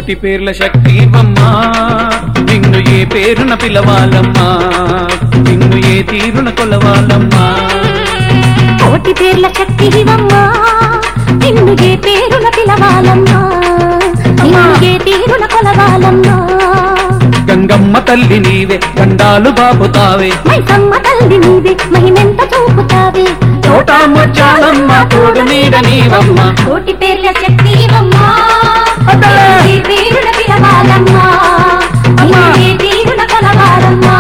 కోటి పేర్ల శక్తివమ్మా నిన్ను ఏ పేరున పిలవాలమ్మా నిన్ను ఏ తీరున కొలవాలమ్మా కోటి పేర్ల శక్తివమ్మా నిన్ను ఏ పేరున పిలవాలమ్మా నిన్ను ఏ తీరున కొలవాలమ్మా గంగమ్మ తల్లి నీవే గండాలు బాపుతావే మైసమ్మ తల్లి నీవే మహిమెంత చూపుతావే తోటా ముచ్చాలమ్మ తోడు నీడ నీవమ్మ కోటి పేర్ల శక్తివమ్మా అబ్బా! నిన్ను ఏ పేరున పిలవాలమ్మా నిన్ను ఏ తీరున కొలవాలమ్మా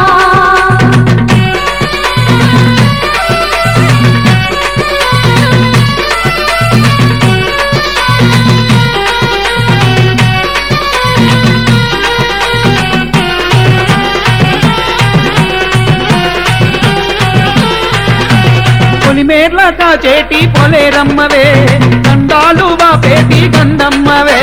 పొలిమేర్ల కాచేటి పొలేరమ్మవే గండాలు బాపేటి గండమ్మవే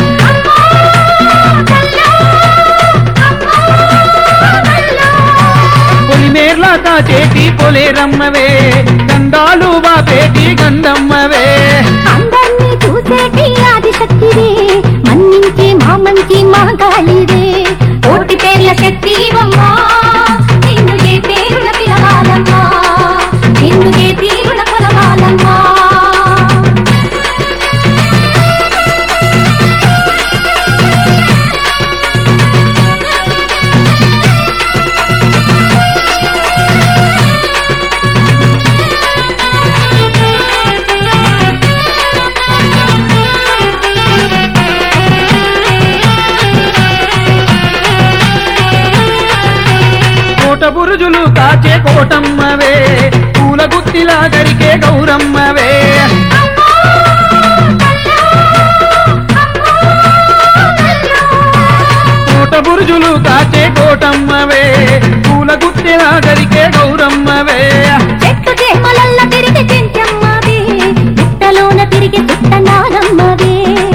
పొలిమేర్ల కాచేటి పొలేరమ్మవే గండాలు బాపేటి గండమ్మవే అందర్నీ చూసేటి ఆదిశక్తివే మన్నించే మా మంచి మా గాలివే కోటి పేర్ల శక్తివమ్మా నిన్ను ఏ పేరున పిలవాలమ్మా నిన్ను ఏ తీరున కొలవాలమ్మా కోట బురుజులు కాచే కోటమ్మవే పూల గుత్తిలా గరికే గౌరమ్మవే కోట బురుజులు కాచే కోటమ్మవే పూల గుత్తిలా గరికే గౌరమ్మవే చెట్టు చేమలల్ల తిరిగి చెంచమ్మవే పుట్టలోన తిరిగి పుట్టనానమ్మవే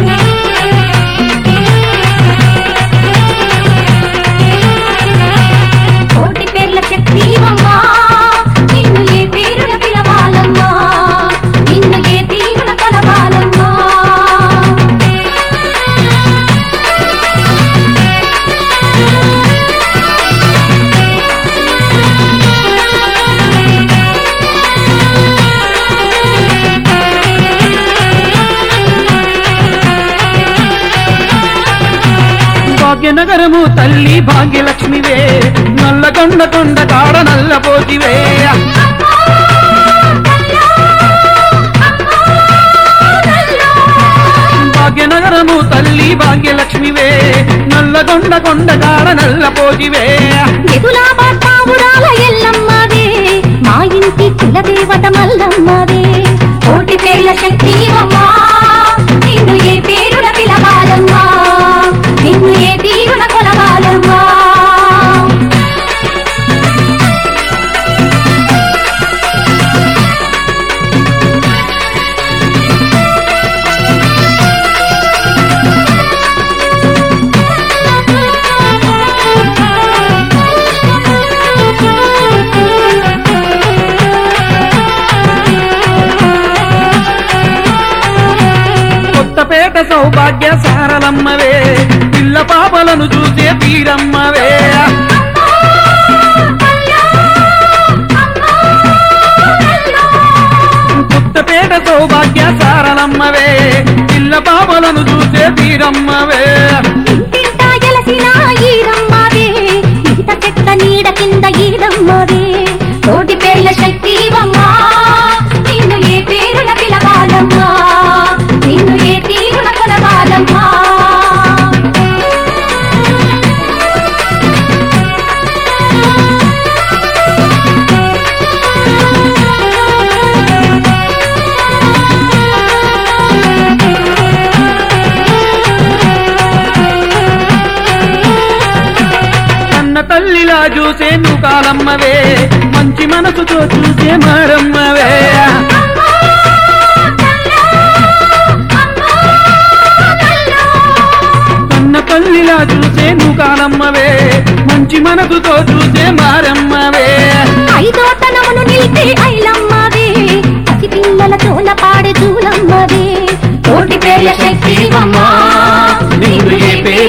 కోటి పేర్ల శక్తివమ్మా నిన్ను ఏ పేరున పిలవాలమ్మా నిన్ను ఏ తీరున కలవాలమ్మా భాగ్యనగరము తల్లి భాగ్యలక్ష్మివే నల్లగొండ కొండ కాడ నల్లపోతివే భాగ్యనగరము తల్లి భాగ్యలక్ష్మివే నల్లగొండ కొండ కాడ నల్లపోతివే ఎదులా బాటావురాల ఎల్లమ్మవే మా ఇంటి కులదేవత మల్లమ్మవే కోటి పేర్ల శక్తివమ్మా నిన్ను ఏ పేరున పిలవాలమ్మా నిన్ను ఏ తీరున కొలవాలమ్మా కొత్తపేట సౌభాగ్య సారలమ్మవే పిల్ల పాపలను చూసే తీరమ్మవే కొత్తపేట సౌభాగ్య సారలమ్మవే పిల్ల పాపలను చూసే తీరమ్మవే ఇంటింటా ఎలసిన ఈరమ్మవే ఈత చెట్ల నీడ కింద ఈరమ్మవే కోటి పేర్ల శక్తివమ్మా నిన్ను ఏ పేరున పిలవాలమ్మా నిన్ను ఏ తీరున కొలవాలమ్మా కన్న తల్లిలా చూసే నువ్వు కాలమ్మవే మంచి మనసుతో చూసే మారమ్మవే కన్న తల్లిలా చూసే నువ్వు కాలమ్మవే మంచి మనసుతో చూసే మారమ్మవే ఐదో తనమును నిలిపే ఐలమ్మవే పసి పిల్లల తోల పాడే చూలమ్మవే కోటి పేర్ల శక్తివమ్మా నిన్ను ఏ పేరు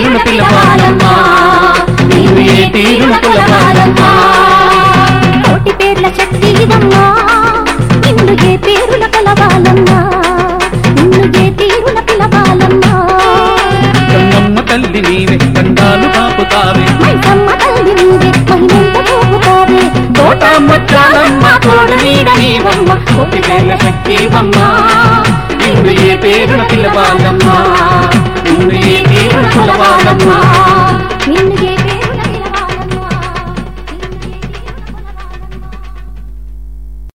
కొలవాలమ్మా నిన్ను ఏ తీరున పిలవాలమ్మా గంగమ్మ తల్లి నీవే గంగాలు కాపుతావే మైసమ్మ తల్లి నీవే మహిమెంత చూపుతావే కోటమ్మ చాలమ్మ తోడు నీడ నీవమ్మ కోటి వేల శక్తివమ్మ నిన్ను ఏ పేరున పిలవాలమ్మా నిన్ను ఏ పేరున పిలవాలమ్మా నిన్ను